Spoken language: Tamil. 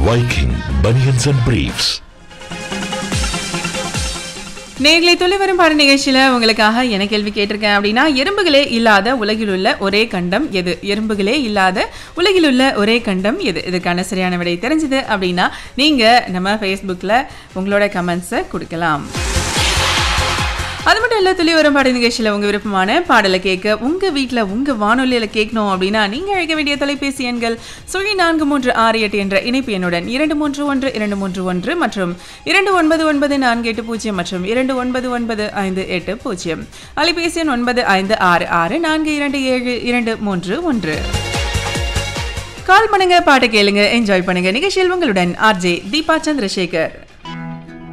Viking Bunions and Briefs. நேர்களை துளி வரும் பாட நிகழ்ச்சியில உங்களுக்காக என்ன கேள்வி கேட்டிருக்கேன் அப்படின்னா எறும்புகளே இல்லாத உலகில் உள்ள ஒரே கண்டம் எது எறும்புகளே இல்லாத உலகில் உள்ள ஒரே கண்டம் எது இதுக்கான சரியான விடை தெரிஞ்சது அப்படின்னா நீங்க நம்ம ஃபேஸ்புக்கில் உங்களோட கமெண்ட்ஸை கொடுக்கலாம் அது மட்டும் இல்லை துளி வரும் பாட நிகழ்ச்சியில் உங்கள் விருப்பமான பாடலை கேட்க உங்கள் வீட்டில் உங்கள் வானொலியில் கேட்கணும் அப்படின்னா நீங்கள் அழைக்க வேண்டிய தொலைபேசி எண்கள் சுழி நான்கு மூன்று ஆறு எட்டு என்ற இணைப்பு எண்ணுடன் இரண்டு மூன்று ஒன்று இரண்டு மூன்று ஒன்று மற்றும் இரண்டு ஒன்பது ஒன்பது நான்கு எட்டு பூஜ்ஜியம் மற்றும் இரண்டு ஒன்பது ஒன்பது ஐந்து எட்டு பூஜ்ஜியம் அலைபேசி எண் ஒன்பது ஐந்து ஆறு ஆறு நான்கு இரண்டு ஏழு இரண்டு மூன்று ஒன்று கால் பண்ணுங்க பாட்டு கேளுங்க என்ஜாய் பண்ணுங்க நிகழ்ச்சியில் உங்களுடன் ஆர்ஜே தீபா சந்திரசேகர்